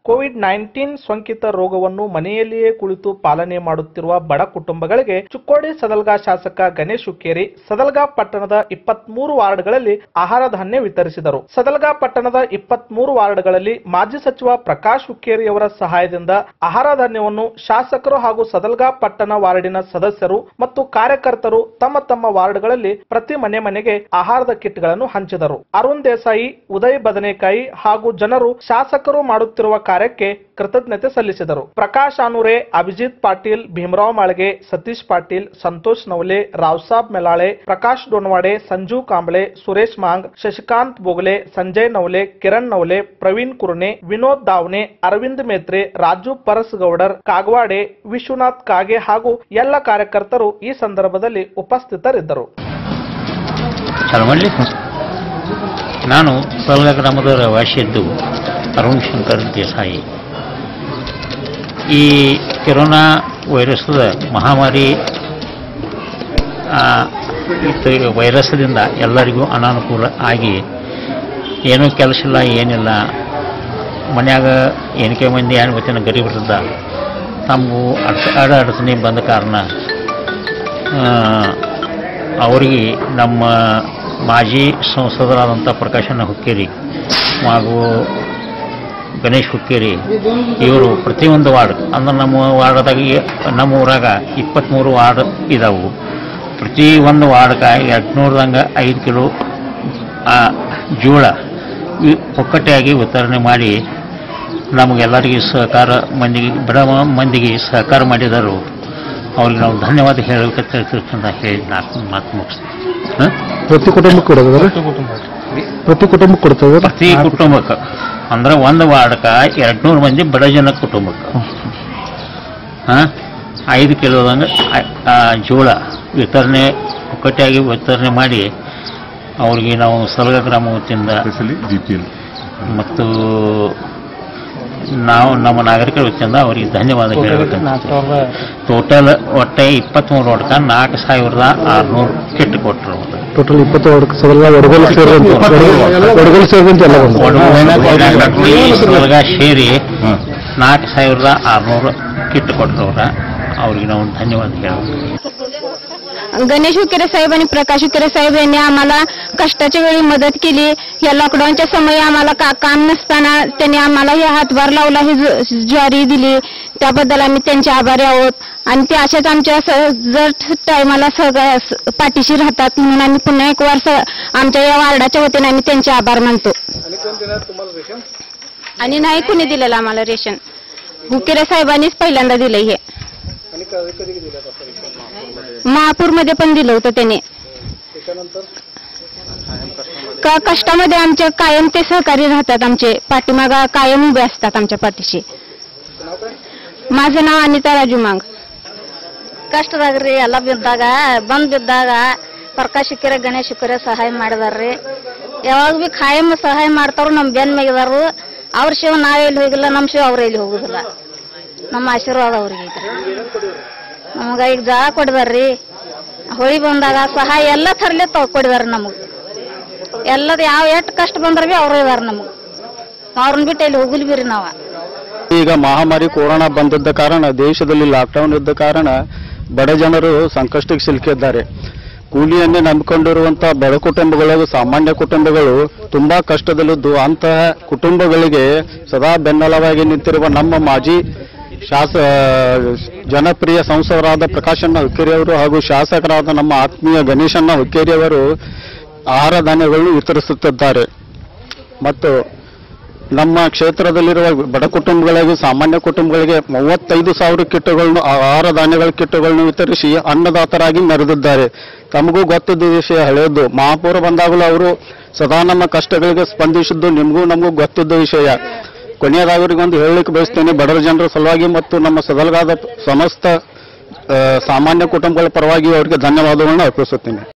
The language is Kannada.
ಕೋವಿಡ್ ನೈನ್ಟೀನ್ ಸೋಂಕಿತ ರೋಗವನ್ನು ಮನೆಯಲ್ಲಿಯೇ ಕುಳಿತು ಪಾಲನೆ ಮಾಡುತ್ತಿರುವ ಬಡ ಕುಟುಂಬಗಳಿಗೆ ಚುಕ್ಕೋಡಿ ಸದಲ್ಗಾ ಶಾಸಕ ಗಣೇಶ್ ಹುಕ್ಕೇರಿ ಸದಲ್ಗಾ ಪಟ್ಟಣದ ಇಪ್ಪತ್ಮೂರು ವಾರ್ಡ್ಗಳಲ್ಲಿ ಆಹಾರ ಧಾನ್ಯ ವಿತರಿಸಿದರು ಸದಲ್ಗಾ ಪಟ್ಟಣದ ಇಪ್ಪತ್ಮೂರು ವಾರ್ಡ್ಗಳಲ್ಲಿ ಮಾಜಿ ಸಚಿವ ಪ್ರಕಾಶ್ ಹುಕ್ಕೇರಿ ಅವರ ಸಹಾಯದಿಂದ ಆಹಾರ ಧಾನ್ಯವನ್ನು ಶಾಸಕರು ಹಾಗೂ ಸದಲ್ಗಾ ಪಟ್ಟಣ ವಾರ್ಡಿನ ಸದಸ್ಯರು ಮತ್ತು ಕಾರ್ಯಕರ್ತರು ತಮ್ಮ ತಮ್ಮ ವಾರ್ಡ್ಗಳಲ್ಲಿ ಪ್ರತಿ ಮನೆ ಮನೆಗೆ ಆಹಾರದ ಕಿಟ್ಗಳನ್ನು ಹಂಚಿದರು ಅರುಣ್ ದೇಸಾಯಿ ಉದಯ್ ಬದನೆಕಾಯಿ ಹಾಗೂ ಜನರು ಶಾಸಕರು ಮಾಡುತ್ತಿರುವ ಕಾರ್ಯಕ್ಕೆ ಕೃತಜ್ಞತೆ ಸಲ್ಲಿಸಿದರು ಪ್ರಕಾಶ್ ಆನೂರೆ ಅಭಿಜಿತ್ ಪಾಟೀಲ್ ಭೀಮರಾವ್ ಮಾಳ್ಗೆ ಸತೀಶ್ ಪಾಟೀಲ್ ಸಂತೋಷ್ ನವಲೆ ರಾವ್ಸಾಬ್ ಮೆಲಾಳೆ ಪ್ರಕಾಶ್ ಡೋನ್ವಾಡೆ ಸಂಜು ಕಾಂಬಳೆ ಸುರೇಶ್ ಮಾಂಗ್ ಶಶಿಕಾಂತ್ ಬೋಗಲೆ ಸಂಜಯ್ ನವಲೆ ಕಿರಣ್ ನವಲೆ ಪ್ರವೀಣ್ ಕುರ್ನೆ ವಿನೋದ್ ದಾವ್ನೆ ಅರವಿಂದ್ ಮೇತ್ರೆ ರಾಜು ಪರಸ್ಗೌಡರ್ ಕಾಗವಾಡೆ ವಿಶ್ವನಾಥ್ ಕಾಗೆ ಹಾಗೂ ಎಲ್ಲ ಕಾರ್ಯಕರ್ತರು ಈ ಸಂದರ್ಭದಲ್ಲಿ ಉಪಸ್ಥಿತರಿದ್ದರು ಚಳವಳ್ಳಿ ನಾನು ಸಲ್ಗ ಗ್ರಾಮದ ವಾಸಿಯದ್ದು ಅರುಣ್ ಶಂಕರ್ ದೇಸಾಯಿ ಈ ಕೊರೋನಾ ವೈರಸ್ದ ಮಹಾಮಾರಿ ಆ, ಇದು ವೈರಸ್ದಿಂದ ಎಲ್ಲರಿಗೂ ಅನಾನುಕೂಲ ಆಗಿ ಏನೂ ಕೆಲಸ ಇಲ್ಲ ಏನಿಲ್ಲ ಮನ್ಯಾಗ ಏನಕ್ಕೆ ಮಂದಿ ಏನು ಗೊತ್ತಿನ ಗರೀಬರಿದ್ದ ತಮಗೂ ಅಡ್ಸ ಅಡ ಅಡಚಣೆ ಬಂದ ಕಾರಣ ಆ, ಅವರಿಗೆ ನಮ್ಮ ಮಾಜಿ ಸಂಸದರಾದಂಥ ಪ್ರಕಾಶನ ಹುಕ್ಕೇರಿ ಹಾಗೂ ಗಣೇಶ್ ಹುಕ್ಕೇರಿ ಇವರು ಪ್ರತಿಯೊಂದು ವಾರ್ಡ್ ಅಂದ್ರೆ ನಮ್ಮ ವಾರ್ಡ್ದಾಗ ನಮ್ಮ ಊರಾಗ ಇಪ್ಪತ್ತ್ಮೂರು ವಾರ್ಡ್ ಇದಾವು ಪ್ರತಿ ಒಂದು ವಾರ್ಡ್ಗೆ ಎರಡುನೂರದಂಗೆ ಐದು ಕಿಲೋ ಆ, ಜೋಳ ಈ ಪುಕ್ಕಟ್ಟೆಯಾಗಿ ವಿತರಣೆ ಮಾಡಿ ನಮಗೆಲ್ಲರಿಗೆ ಸಹಕಾರ ಮಂದಿಗೆ ಬಡ ಮಂದಿಗೆ ಸಹಕಾರ ಮಾಡಿದರು ಅವ್ರಿಗೆ ನಾವು ಧನ್ಯವಾದ ಹೇಳಬೇಕಂತ ಅಂತ ಹೇಳಿ ನಾಲ್ಕು ಮಾತು ಮುಗಿಸ್ತೀನಿ ಹ? ಪ್ರತಿ ಕುಟುಂಬಕ್ಕೆ ಕೊಡೋದ್ರ ಪ್ರತಿ ಕುಟುಂಬಕ್ಕೆ ಕೊಡ್ತದ ಪ್ರತಿ ಕುಟುಂಬಕ್ಕೆ ಅಂದ್ರೆ ಒಂದು ವಾರ್ಡ್ಗೆ ಎರಡ್ನೂರು ಮಂದಿ ಬಡ ಜನ ಕುಟುಂಬಕ್ಕೆ ಹಾಂ ಐದು ಕಿಲೋದಂಗೆ ಜೋಳ ವಿತರಣೆ ಒಕ್ಕಟ್ಟಾಗಿ ವಿತರಣೆ ಮಾಡಿ ಅವ್ರಿಗೆ ನಾವು ಸಲಗ ಗ್ರಾಮ ವತಿಯಿಂದ ಜಿ ಪಿ ಎಲ್ ಮತ್ತು ನಾವು ನಮ್ಮ ನಾಗರಿಕರ ವತಿಯಿಂದ ಅವರಿಗೆ ಧನ್ಯವಾದ ಹೇಳಬೇಕಂತ ಟೋಟಲ್ ಒಟ್ಟೆ ಇಪ್ಪತ್ತ್ಮೂರು ಒಡ್ಕ ನಾಲ್ಕು ಸಾವಿರದ ಆರುನೂರು ಕಿಟ್ ಕೊಟ್ಟರು ಟೋಟಲ್ ಇಪ್ಪತ್ತು ವರ್ಗ ಸದಲ ಒಡಗಲ್ ಸೇರಿದಂತೆ ಒಡಗಲ್ ಸೇರಿದಂತೆ ಎಲ್ಲ ಬಂದು ಸಲಗ ಸೇರಿ ನಾಲ್ಕು ಸಾವಿರದ ಆರುನೂರು ಕಿಟ್ ಕೊಟ್ಟರವ್ರ ಅವ್ರಿಗೆ ನಾವು ಧನ್ಯವಾದ ಹೇಳಬೇಕು गणेश हुकेरे साहेब आणि प्रकाश हुकेरे साहेब यांनी आम्हाला कष्टाच्या वेळी मदत केली या लॉकडाऊनच्या समयी आम्हाला का काम नसताना त्यांनी आम्हाला हे हातभार लावला ही ज- ज्वारी दिली त्याबद्दल आम्ही त्यांचे आभारी आहोत आणि ते अशाच आमच्या स- जर टायमाला सगळ्या स- पाठीशी राहतात म्हणून आम्ही पुन्हा एक वर्ष आमच्या या वार्डाच्या वतीने आम्ही त्यांचे आभार मानतो आणि नाही कुणी दिलेलं आम्हाला रेशन हुकेरे साहेबांनीच पहिल्यांदा दिलंय हे महापूरमध्ये पण दिलं होतं त्याने का कष्टामध्ये आमच्या कायम ते सहकारी राहतात आमचे पाठीमागा कायम उभे असतात आमच्या पाठीशी माझं नाव अनिता राजू मांग ಕಷ್ಟದಾಗ್ರಿ ಎಲ್ಲ ಬಿದ್ದಾಗ ಬಂದ್ ಬಿದ್ದಾಗ ಪ್ರಕಾಶ್ ಶಿಕ್ಕರೆ ಗಣೇಶ್ ಶಿಕ್ಕರೆ ಸಹಾಯ ಮಾಡಿದಾರ್ರಿ ಯಾವಾಗ ಬಿ ಖಾಯಂ ಸಹಾಯ ಮಾಡ್ತಾರು ನಮ್ ಬೆನ್ ಮೇಗಿದಾರು ಅವ್ರ ಶಿವ ನಾವ್ ಎಲ್ಲಿ ಹೋಗಿಲ್ಲ ನಮ್ ಶಿವ ಅವ್ರ ಎಲ್ಲಿ ಹೋಗುದಿಲ್ಲ ನಮ್ಮ ಆಶೀರ್ವಾದ ಅವ್ರಿಗೆ ಈಗ ನಮಗ ಈಗ ಜಾಗ ಕೊಡಿದಾರ್ರಿ ಹೋಳಿ ಬಂದಾಗ ಸಹಾಯ ಎಲ್ಲ ಥರ್ಲೆ ಕೊಡಿದಾರ ನಮಗ್ ಎಲ್ಲದ ಯಾವ ಎಷ್ಟು ಕಷ್ಟ ಬಂದ್ರ ಬಿ ಅವ್ರ ಇದಾರ ನಮಗ್ ಅವ್ರನ್ನ ಬಿಟ್ಟು ಎಲ್ಲಿ ಹೋಗಿಲ್ ಬಿರಿ ನಾವ ಈಗ ಮಹಾಮಾರಿ ಕೊರೋನಾ ಬಂದದ್ದ ಕಾರಣ ದೇಶದಲ್ಲಿ ಲಾಕ್ಡೌನ್ ಇದ್ದ ಕಾರಣ ಬಡ ಜನರು ಸಂಕಷ್ಟಕ್ಕೆ ಸಿಲುಕಿದ್ದಾರೆ ಕೂಲಿಯನ್ನೇ ನಂಬಿಕೊಂಡಿರುವಂತಹ ಬಡ ಕುಟುಂಬಗಳು ಸಾಮಾನ್ಯ ಕುಟುಂಬಗಳು ತುಂಬಾ ಕಷ್ಟದಲ್ಲಿದ್ದು ಅಂತಹ ಕುಟುಂಬಗಳಿಗೆ ಸದಾ ಬೆನ್ನೆಲುವಾಗಿ ನಿಂತಿರುವ ನಮ್ಮ ಮಾಜಿ ಶಾಸ ಜನಪ್ರಿಯ ಸಂಸದರಾದ ಪ್ರಕಾಶಣ್ಣ ಹುಕ್ಕೇರಿ ಅವರು ಹಾಗೂ ಶಾಸಕರಾದ ನಮ್ಮ ಆತ್ಮೀಯ ಗಣೇಶಣ್ಣ ಹುಕ್ಕೇರಿ ಅವರು ಆಹಾರ ಧಾನ್ಯಗಳನ್ನು ವಿತರಿಸುತ್ತಿದ್ದಾರೆ ಮತ್ತು ನಮ್ಮ ಕ್ಷೇತ್ರದಲ್ಲಿರುವ ಬಡ ಕುಟುಂಬಗಳಿಗೆ ಸಾಮಾನ್ಯ ಕುಟುಂಬಗಳಿಗೆ ಮೂವತ್ತೈದು ಸಾವಿರ ಕಿಟ್ಟುಗಳನ್ನು ಆಹಾರ ಧಾನ್ಯಗಳ ಕಿಟ್ಟುಗಳನ್ನು ವಿತರಿಸಿ ಅನ್ನದಾತರಾಗಿ ಮೆರೆದಿದ್ದಾರೆ ತಮಗೂ ಗೊತ್ತಿದ್ದ ವಿಷಯ ಹಳೆಯದು ಮಹಾಪೌರ ಬಂದಾಗಲೂ ಅವರು ಸದಾ ನಮ್ಮ ಕಷ್ಟಗಳಿಗೆ ಸ್ಪಂದಿಸಿದ್ದು ನಿಮಗೂ ನಮಗೂ ಗೊತ್ತಿದ್ದ ವಿಷಯ ಕೊನೆಯದಾಗಿ ಅವರಿಗೊಂದು ಹೇಳಲಿಕ್ಕೆ ಬಯಸ್ತೇನೆ ಬಡವರ ಜನರ ಸಲುವಾಗಿ ಮತ್ತು ನಮ್ಮ ಸದಲ್ಗಾದ ಸಮಸ್ತ ಆ, ಸಾಮಾನ್ಯ ಕುಟುಂಬಗಳ ಪರವಾಗಿ ಅವರಿಗೆ ಧನ್ಯವಾದಗಳನ್ನು ಅರ್ಪಿಸುತ್ತೇನೆ